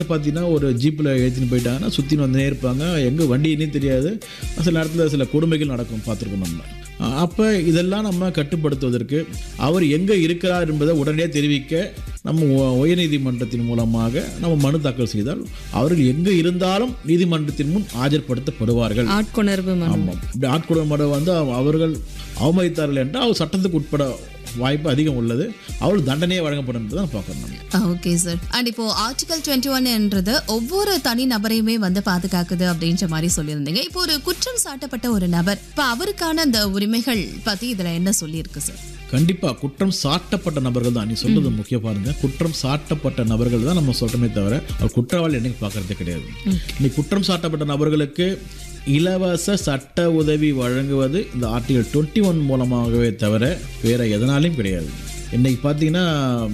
பார்த்தீங்கன்னா ஒரு ஜீப்பில் ஏற்றின்னு போயிட்டாங்கன்னா சுற்றின்னு வந்துனே இருப்பாங்க எங்கே வண்டினே தெரியாது சில நேரத்தில் சில கொடுமைகள் நடக்கும் பார்த்துருக்கோம் நம்ம அப்போ இதெல்லாம் நம்ம கட்டுப்படுத்துவதற்கு அவர் எங்கே இருக்கிறார் என்பதை உடனடியாக தெரிவிக்க நம்ம உ- உயர்நீதிமன்றத்தின் மூலமாக நம்ம மனு தாக்கல் செய்தால் அவர்கள் எங்கே இருந்தாலும் நீதிமன்றத்தின் முன் ஆஜர்படுத்தப்படுவார்கள் ஆட்கொணர்வு மனு ஆமாம் இப்படி ஆட்கொடுமட வந்து அவ- அவர்கள் அவமதித்தார்கள் என்றால் அவர் சட்டத்துக்கு உட்பட வாய்ப்பு அதிகம் உள்ளது அவர்கள் தண்டனையே வழங்கப்படும் என்று தான் பார்க்கணும் நம்ம ஓகே சார் அண்ட் இப்போ ஆர்டிகல் டுவெண்ட்டி ஒன்ன்றது ஒவ்வொரு தனி நபரையுமே வந்து பாதுகாக்குது அப்படின்ற மாதிரி சொல்லியிருந்தீங்க இப்போ ஒரு குற்றம் சாட்டப்பட்ட ஒரு நபர் இப்போ அவருக்கான அந்த உரிமைகள் பத்தி இதுல என்ன சொல்லியிருக்கு சார் கண்டிப்பா குற்றம் சாட்டப்பட்ட நபர்கள் தான் நீ சொல்றது முக்கிய பாருங்க குற்றம் சாட்டப்பட்ட நபர்கள் தான் நம்ம சொல்றோமே தவிர அவர் குற்றவாளி என்னைக்கு பார்க்கறதே கிடையாது நீ குற்றம் சாட்டப்பட்ட நபர்களுக்கு இலவச சட்ட உதவி வழங்குவது இந்த ஆர்டிகல் டுவெண்ட்டி ஒன் மூலமாகவே தவிர வேற எதனாலையும் கிடையாது இன்னைக்கு பார்த்தீங்கன்னா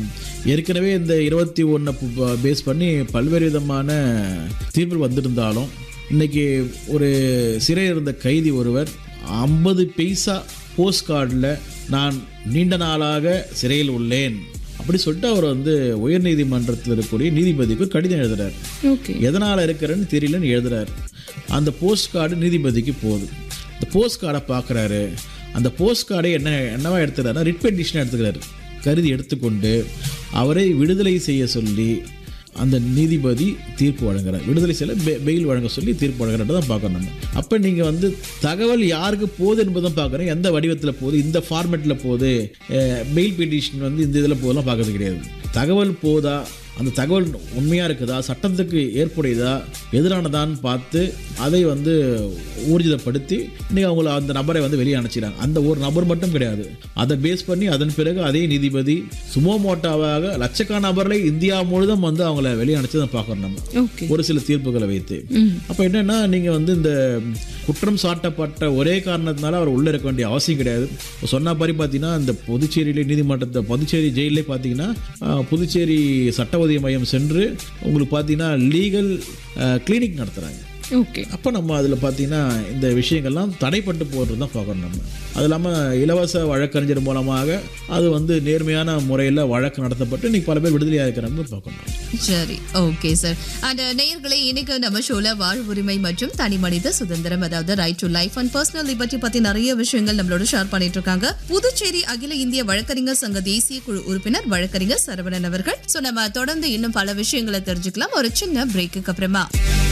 ஏற்கனவே இந்த இருபத்தி ஒன்றை பேஸ் பண்ணி பல்வேறு விதமான தீர்ப்பு வந்திருந்தாலும் இன்னைக்கு ஒரு சிறையில் இருந்த கைதி ஒருவர் ஐம்பது பைசா போஸ்ட் கார்டில் நான் நீண்ட நாளாக சிறையில் உள்ளேன் அப்படி சொல்லிட்டு அவர் வந்து உயர்நீதிமன்றத்தில் இருக்கக்கூடிய நீதிபதிக்கு கடிதம் எழுதுறார் ஓகே எதனால் இருக்கிறேன்னு தெரியலன்னு எழுதுறாரு அந்த போஸ்ட் கார்டு நீதிபதிக்கு போகுது அந்த போஸ்ட் கார்டை பார்க்குறாரு அந்த போஸ்ட் கார்டை என்ன என்னவா எடுத்துக்கிறாருன்னா ரிட் பெட்டிஷன் எடுத்துக்கிறாரு கருதி எடுத்துக்கொண்டு அவரை விடுதலை செய்ய சொல்லி அந்த நீதிபதி தீர்ப்பு வழங்குறார் விடுதலை செய்ய பெ- பெயில் வழங்க சொல்லி தீர்ப்பு வழங்குறத தான் பார்க்கணும் நம்ம அப்போ நீங்கள் வந்து தகவல் யாருக்கு போகுது என்பதும் பார்க்கணும் எந்த வடிவத்தில் போகுது இந்த ஃபார்மேட்டில் போகுது பெயில் பெட்டிஷன் வந்து இந்த இதில் போதெல்லாம் பார்க்கறது கிடையாது தகவல் போதா அந்த தகவல் உண்மையாக இருக்குதா சட்டத்துக்கு ஏற்புடையதா எதிரானதான்னு பார்த்து அதை வந்து ஊர்ஜிதப்படுத்தி இன்னைக்கு அவங்கள அந்த நபரை வந்து வெளியே அனுப்பிச்சிடாங்க அந்த ஒரு நபர் மட்டும் கிடையாது அதை பேஸ் பண்ணி அதன் பிறகு அதே நீதிபதி சுமோமோட்டாவாக லட்சக்கணக்கான நபர்களை இந்தியா முழுதும் வந்து அவங்கள வெளியே அனுப்பிச்சதை பார்க்குறோம் நம்ம ஓகே ஒரு சில தீர்ப்புகளை வைத்து அப்போ என்னன்னா நீங்கள் வந்து இந்த குற்றம் சாட்டப்பட்ட ஒரே காரணத்தினால அவர் உள்ளே இருக்க வேண்டிய அவசியம் கிடையாது இப்போ சொன்ன மாதிரி பார்த்தீங்கன்னா இந்த புதுச்சேரியிலே நீதிமன்றத்தை புதுச்சேரி ஜெயிலே பார்த்தீங்கன்னா ஆஹ், புதுச்சேரி சட்ட உதவி மையம் சென்று உங்களுக்கு பார்த்தீங்கன்னா லீகல் கிளினிக் நடத்துகிறாங்க ஓகே அப்போ நம்ம அதில் பார்த்தீங்கன்னா இந்த விஷயங்கள்லாம் தடைப்பட்டு போகிறது தான் பார்க்கணும் நம்ம அது இல்லாமல் இலவச வழக்கறிஞர் மூலமாக அது வந்து நேர்மையான முறையில் வழக்கு நடத்தப்பட்டு இன்னைக்கு பல பேர் விடுதலையாக இருக்கிறாங்க பார்க்கணும் சரி ஓகே சார் அண்ட் நேயர்களே இன்னைக்கு நம்ம ஷோல வாழ் உரிமை மற்றும் தனி மனித சுதந்திரம் அதாவது right to life and personal liberty பத்தி நிறைய விஷயங்கள் நம்மளோட ஷேர் பண்ணிட்டு இருக்காங்க புதுச்சேரி அகில இந்திய வழக்கறிஞர் சங்க தேசிய குழு உறுப்பினர் வழக்கறிஞர் சரவணன் அவர்கள் சோ நம்ம தொடர்ந்து இன்னும் பல விஷயங்களை தெரிஞ்சுக்கலாம் ஒரு சின்ன பிரேக்குக்கு அப்புறமா